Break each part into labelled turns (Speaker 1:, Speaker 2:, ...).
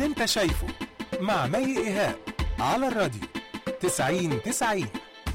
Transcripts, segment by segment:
Speaker 1: اللي انت شايفه مع مي ايهاب على الراديو 90 90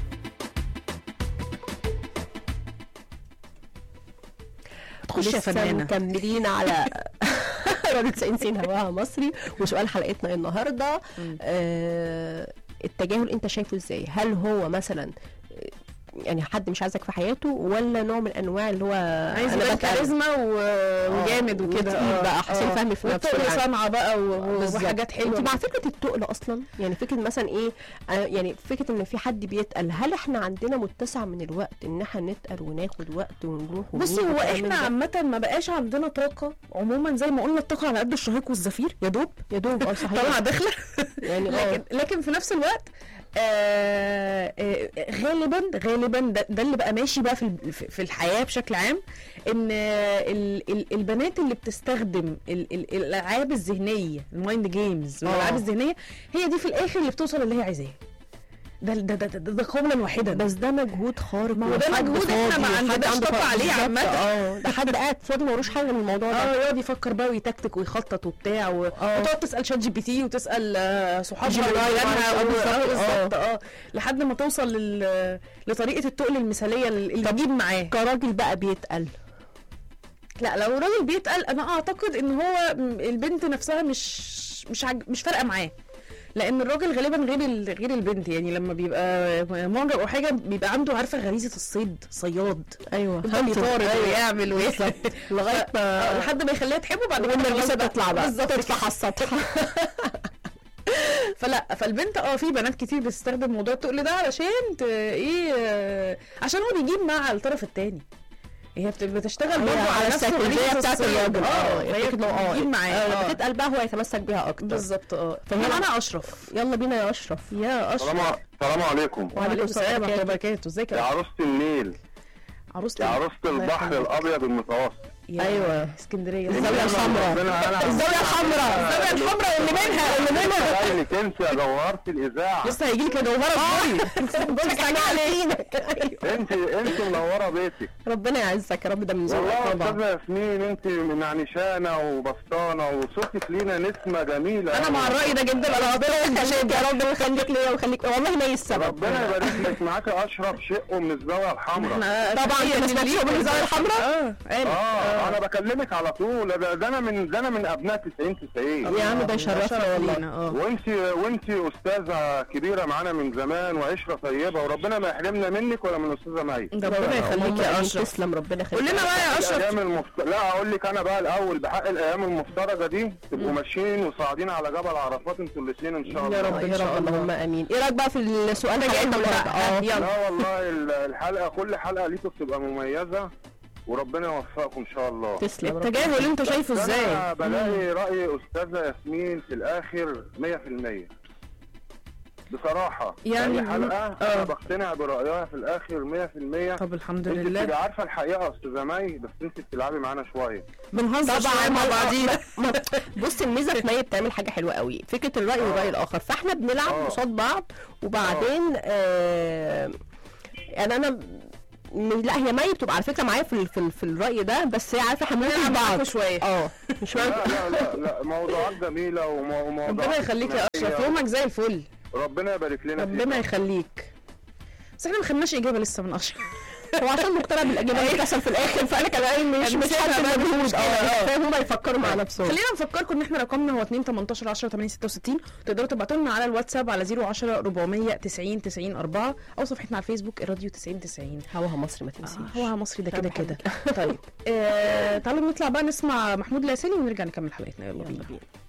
Speaker 2: تخش يا
Speaker 3: لسه
Speaker 2: فنانه
Speaker 3: مكملين على راديو 90 سين هواها مصري وسؤال حلقتنا النهارده آه التجاهل انت شايفه ازاي هل هو مثلا آه، يعني حد مش عايزك في حياته ولا نوع من انواع اللي هو
Speaker 2: عايز
Speaker 3: أنا
Speaker 2: بقى
Speaker 3: بتقل؟
Speaker 2: كاريزما و- وجامد وكده
Speaker 3: وتقيل
Speaker 2: آه،
Speaker 3: بقى، حسين
Speaker 2: آه.
Speaker 3: فهمي في نفسه
Speaker 2: والتقل
Speaker 3: يعني.
Speaker 2: صنعه بقى و-
Speaker 3: بالظبط.
Speaker 2: وحاجات حلوه
Speaker 3: انت مع فكره التقل اصلا يعني فكره مثلا ايه آه يعني فكره ان في حد بيتقل هل احنا عندنا متسع من الوقت ان احنا نتقل وناخد وقت ونروح
Speaker 2: بصي
Speaker 3: ونيجي
Speaker 2: هو
Speaker 3: وكلام
Speaker 2: احنا
Speaker 3: من ده؟
Speaker 2: عامة ما بقاش عندنا طاقة عموما زي ما قلنا الطاقة على قد الشهيق والزفير يا دوب
Speaker 3: يا دوب اه صحيح
Speaker 2: طالعة داخلة
Speaker 3: يعني اه
Speaker 2: لكن لكن في نفس الوقت آه آه غالبا غالبا ده, ده اللي بقى ماشي بقى في ال- في في الحياه بشكل عام ان آه، ال ال البنات اللي بتستخدم ال ال الالعاب الذهنيه المايند جيمز والالعاب
Speaker 3: آه.
Speaker 2: الذهنيه هي دي في الاخر اللي بتوصل اللي هي عايزاه ده ده ده, ده, ده قولا واحدا
Speaker 3: بس ده مجهود خارق
Speaker 2: ما هو ده
Speaker 3: وحد
Speaker 2: مجهود إحنا
Speaker 3: فاضي
Speaker 2: ما
Speaker 3: وحد
Speaker 2: عندناش
Speaker 3: عنده
Speaker 2: طاقة
Speaker 3: فاضي.
Speaker 2: عليه
Speaker 3: بالظبط،
Speaker 2: عامة.
Speaker 3: اه ده حد قاعد فاضي ملوش حاجه من الموضوع
Speaker 2: اه
Speaker 3: ده
Speaker 2: يقعد يفكر بقى ويتكتك ويخطط وبتاع و...
Speaker 3: آه.
Speaker 2: وتقعد تسال شات جي بي تي وتسال آه، صحابها
Speaker 3: جيميناي
Speaker 2: وجيرانها
Speaker 3: ومعرفش-
Speaker 2: و-
Speaker 3: آه،
Speaker 2: آه،
Speaker 3: بالظبط،
Speaker 2: بالظبط اه لحد ما توصل لل... لطريقه التقل المثاليه اللي تجيب معاه
Speaker 3: كراجل بقى بيتقل
Speaker 2: لا لو راجل بيتقل انا اعتقد ان هو م- البنت نفسها مش مش عج... مش فارقه معاه لان الراجل غالبا غير ال... غير البنت يعني لما بيبقى معجب او حاجه بيبقى عنده عارفه غريزه الصيد صياد
Speaker 3: ايوه
Speaker 2: يفضل يطارد ويعمل ويعمل
Speaker 3: لغايه ما
Speaker 2: آه، لحد ما يخليها تحبه بعد كده
Speaker 3: والنرجسه
Speaker 2: خلاص بقى.
Speaker 3: تطلع بقى
Speaker 2: بالظبط
Speaker 3: تطلع على السطح
Speaker 2: فلا فالبنت اه في بنات كتير بتستخدم موضوع التقل ده علشان ت... ايه آه، عشان هو بيجيب مع الطرف التاني هي بت- بتشتغل برضه
Speaker 3: هي
Speaker 2: على نفس
Speaker 3: السيكولوجيه
Speaker 2: غريزة
Speaker 3: بتاعت
Speaker 2: الصيد.
Speaker 3: الراجل
Speaker 2: اه
Speaker 3: اه
Speaker 2: فهي
Speaker 3: فكرة إنه اه
Speaker 2: بتجيب معاه
Speaker 3: آه،
Speaker 2: اه
Speaker 3: بتتقل بقى هو يتمسك بيها اكتر
Speaker 2: بالظبط اه
Speaker 3: فهي-
Speaker 2: فهي انا اشرف
Speaker 3: يلا بينا يا اشرف
Speaker 2: يا اشرف
Speaker 4: السلام السلام عليكم
Speaker 2: وعليكم السلام ورحمه الله وبركاته ازيك
Speaker 4: يا
Speaker 2: يا
Speaker 4: عروسة النيل
Speaker 2: عروسه
Speaker 4: يا عروسة
Speaker 2: الله
Speaker 4: البحر
Speaker 2: يخليك.
Speaker 4: الأبيض المتوسط
Speaker 2: يا
Speaker 3: أيوة.
Speaker 2: اسكندريه
Speaker 3: الزاوية الحمراء.
Speaker 4: الزاوية
Speaker 3: الزاويه الحمراء
Speaker 2: الزاويه الحمراء اللي منها اللي منها
Speaker 4: لك انت يا جوهرة الإذاعة
Speaker 2: لسه هيجي لك يا جوهره
Speaker 3: بص احنا عارفينك
Speaker 4: انت انت منورة بيتك
Speaker 3: ربنا يعزك يا رب ده من
Speaker 4: والله
Speaker 3: ذوقك
Speaker 4: يا
Speaker 3: طبعا
Speaker 4: أستاذة ياسمين انت من عنشانة وبسطانة وصوتك لينا نسمة جميلة
Speaker 2: انا مع الراي ده جدا انا
Speaker 3: ربنا يخليك يا رب ويخليك ليا ويخليك والله ما السبب
Speaker 4: ربنا يبارك لك معاك أشرف شقه من الزاوية الحمراء
Speaker 2: احنا
Speaker 3: طبعا انت ما سمعتش من الزاويه الحمراء
Speaker 2: اه قال
Speaker 4: اه انا بكلمك على طول ده, ده انا من ده انا من ابناء 90 90
Speaker 3: يا عم ده يشرفنا والله
Speaker 2: لينا اه
Speaker 4: وانت وانت استاذه كبيره معانا من زمان وعشره طيبه وربنا ما يحرمنا منك ولا من استاذه مي
Speaker 2: ده ربنا يخليك يا اشرف
Speaker 3: تسلم ربنا يخليك
Speaker 2: قول لنا بقى يا اشرف
Speaker 4: الايام المفت... لا اقول لك انا بقى الاول بحق الايام المفترجه دي تبقوا ماشيين وصاعدين على جبل عرفات انتوا الاثنين ان شاء الله
Speaker 2: يا رب.
Speaker 3: يا
Speaker 2: إن شاء
Speaker 3: رب
Speaker 2: الله.
Speaker 3: اللهم امين ايه رايك بقى في السؤال
Speaker 2: راجعين
Speaker 3: حلقتنا
Speaker 2: بقى.
Speaker 3: النهارده اه
Speaker 2: يلا.
Speaker 4: لا والله ال- الحلقه كل حلقه ليكم بتبقى مميزه وربنا يوفقكم ان شاء الله
Speaker 3: تسلم ربنا
Speaker 2: التجاهل انت شايفه
Speaker 4: بس
Speaker 2: ازاي
Speaker 4: انا بلاقي راي استاذه ياسمين في الاخر 100% بصراحه
Speaker 2: يعني
Speaker 4: اي حلقه
Speaker 2: آه.
Speaker 4: انا بقتنع برايها في الاخر 100%
Speaker 2: طب الحمد
Speaker 4: انت
Speaker 2: لله
Speaker 4: بتبقي عارفه الحقيقه يا استاذه مي بس انت بتلعبي معانا شويه
Speaker 2: بنهزر شويه مع بعضينا
Speaker 3: بص الميزه في مي بتعمل حاجه حلوه قوي فكره الراي والراي الاخر فاحنا بنلعب
Speaker 4: آه.
Speaker 3: قصاد بعض وبعدين آه يعني انا م- لا هي مي بتبقى على فكره معايا في ال- في, ال- في الراي ده بس هي عارفه احنا
Speaker 2: بنلعب
Speaker 3: بنلعب
Speaker 2: معاكوا
Speaker 3: بعض
Speaker 2: شويه
Speaker 3: اه مش
Speaker 4: لا
Speaker 3: معنى
Speaker 4: لا لا لا موضوعات جميله ومو- وموضوعات
Speaker 2: ربنا يخليك يا اشرف
Speaker 4: اجتماعية.
Speaker 2: يومك زي الفل
Speaker 4: ربنا يبارك لنا فيك.
Speaker 2: ربنا يخليك بس احنا ما خدناش اجابه لسه من اشرف
Speaker 3: هو عشان مقتنع بالاجابه اللي بتحصل في الاخر فانا كمان مش مش
Speaker 2: هنسيبها
Speaker 3: حاسه
Speaker 2: بقى
Speaker 3: بمجهود
Speaker 2: مشكلة.
Speaker 3: اه فاهم هما يفكروا مع نفسهم
Speaker 2: خلينا نفكركم ان احنا رقمنا هو 2 18 10 8 66 تقدروا تبعتوا لنا على الواتساب على 010 490 90 4 او صفحتنا على الفيسبوك الراديو 90 90
Speaker 3: هواها مصر ما تنسيش
Speaker 2: هو مصري ده كده
Speaker 3: طبعاً.
Speaker 2: كده طيب آه تعالوا نطلع بقى نسمع محمود العسيلي ونرجع نكمل حلقتنا يلا
Speaker 3: يلا
Speaker 2: بينا
Speaker 3: بينا